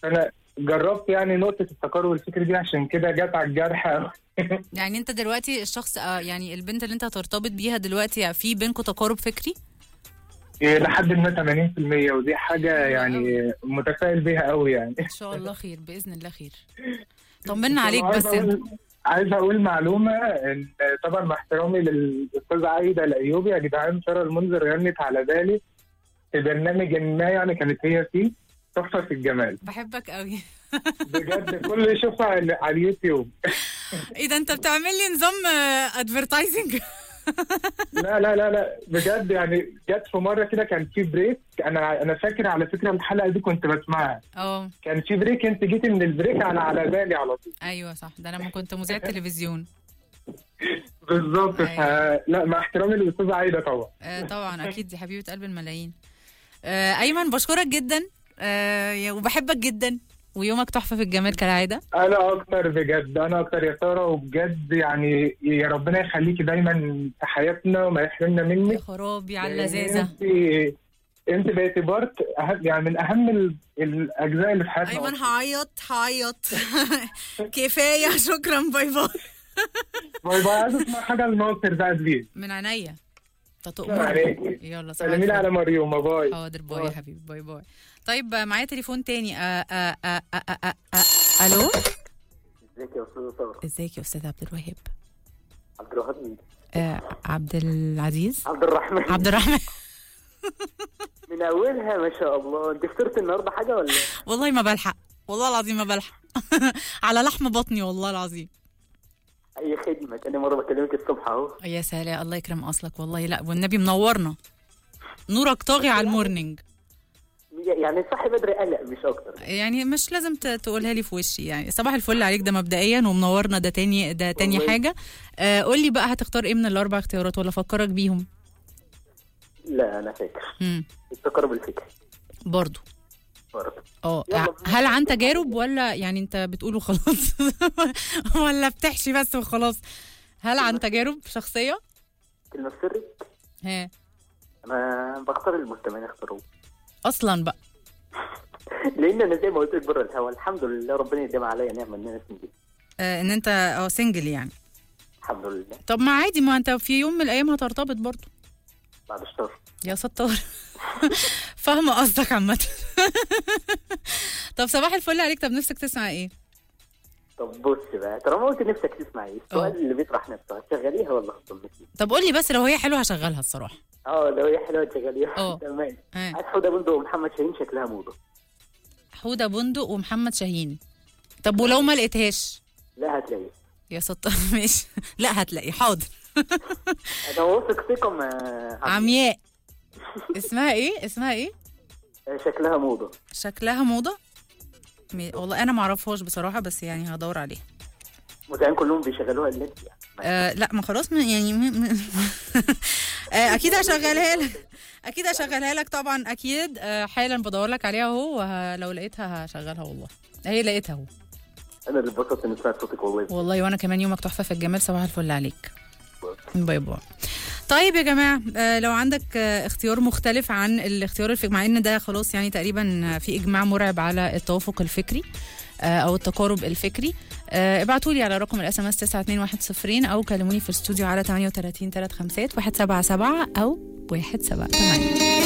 فانا جربت يعني نقطه التقارب الفكري دي عشان كده جت على الجرح أوي. يعني انت دلوقتي الشخص آه، يعني البنت اللي انت هترتبط بيها دلوقتي في بينكم تقارب فكري لحد ما 80% ودي حاجه يعني متفائل بيها قوي يعني ان شاء الله خير باذن الله خير طمنا عليك بس عايز انت أقول- عايز اقول معلومه ان طبعا مع احترامي للاستاذه عايده الايوبي يا جدعان ساره المنذر غنت على بالي في برنامج ما يعني كانت هي فيه تحفه في الجمال بحبك قوي بجد كل يشوفها على على اليوتيوب ايه ده انت بتعمل لي نظام ادفرتايزنج لا لا لا لا بجد يعني جت في مره كده كان في بريك انا انا فاكر على فكره الحلقه دي كنت بسمعها اه كان في بريك انت جيت من البريك على على بالي على طول ايوه صح ده انا لما كنت مذيع تلفزيون بالظبط ف... لا مع احترامي للاستاذه عايده طبعا آه طبعا اكيد دي حبيبه قلب الملايين آه ايمن بشكرك جدا آه يا- وبحبك جدا ويومك تحفه في الجمال كالعاده انا اكتر بجد انا اكتر يا ساره وبجد يعني يا ربنا يخليكي دايما في حياتنا وما يحرمنا يا منك خرابي على لأن اللذاذه انت انت بقيتي بارت أهم يعني من اهم ال- الاجزاء اللي في حياتنا ايمن أصلاً. هعيط هعيط كفايه شكرا باي باي باي باي عايز اسمع حاجه لناصر بقى بليز من عينيا انت سلام تؤمر عليك. يلا صباح سلمي لي على الفل. مريوم باي حاضر باي يا باي. حبيبي باي باي طيب آه، معايا تليفون تاني آه آه آه آه آه آه آه. الو ازيك يا استاذ ثور ازيك يا استاذ عبد الوهاب عبد الوهاب مين؟ آه عبد العزيز عبد الرحمن عبد الرحمن من اولها ما شاء الله انت فطرت النهارده حاجه ولا والله ما بلحق والله العظيم ما بلحق على لحم بطني والله العظيم اي خدمه تاني مره بكلمك الصبح اهو يا سلام الله يكرم اصلك والله لا والنبي منورنا نورك طاغي على المورنينج يعني صحي بدري قلق مش اكتر يعني مش لازم ت- تقولها لي في وشي يعني صباح الفل عليك ده مبدئيا ومنورنا ده تاني ده تاني والله. حاجه آه قول لي بقى هتختار ايه من الاربع اختيارات ولا افكرك بيهم لا انا فاكر امم التقارب الفكري برضو برضه اه يلا. هل عن تجارب ولا يعني انت بتقوله خلاص ولا بتحشي بس وخلاص هل عن تجارب شخصيه كلمه في سري ها انا بختار المستمعين يختاروه اصلا بقى لان انا زي ما قلت لك بره الهوا الحمد لله ربنا يديم عليا نعمه ان انا سنجل آه ان انت اه سنجل يعني الحمد لله طب ما عادي ما انت في يوم من الايام هترتبط برضو بعد الشهر يا ستار فاهمه قصدك عامه طب صباح الفل عليك طب نفسك تسمع ايه طب بص بقى طالما قلت نفسك تسمعي السؤال اه. اللي بيطرح نفسه هتشغليها ولا هتضمتي؟ طب قول لي بس لو هي حلوه هشغلها الصراحه اه لو هي حلوه تشغليها اه. تمام ها. عايز حوده بندق ومحمد شاهين شكلها موضه حوده بندق ومحمد شاهين طب ولو ما لقيتهاش لا هتلاقي يا ستار ماشي لا هتلاقي حاضر انا واثق ثقه ما عمياء اسمها ايه اسمها ايه شكلها موضه شكلها موضه مي- والله انا ما اعرفهاش بصراحه بس يعني هدور عليها متهيألي كلهم بيشغلوها اللي انت يعني آه لا ما خلاص من يعني م... م... آه اكيد هشغلها لك اكيد هشغلها لك طبعا اكيد آه حالا بدور لك عليها اهو وه... لو لقيتها هشغلها والله هي لقيتها اهو انا اللي اتبسطت اني سمعت صوتك والله والله وانا كمان يومك تحفه في الجمال صباح الفل عليك باي باي طيب يا جماعه آه، لو عندك آه، اختيار مختلف عن الاختيار الفكري مع ان ده خلاص يعني تقريبا آه، في اجماع مرعب على التوافق الفكري آه، او التقارب الفكري ابعتوا لي على رقم الاس ام اس 92110 او كلموني في الاستوديو على 38 35 177 او 178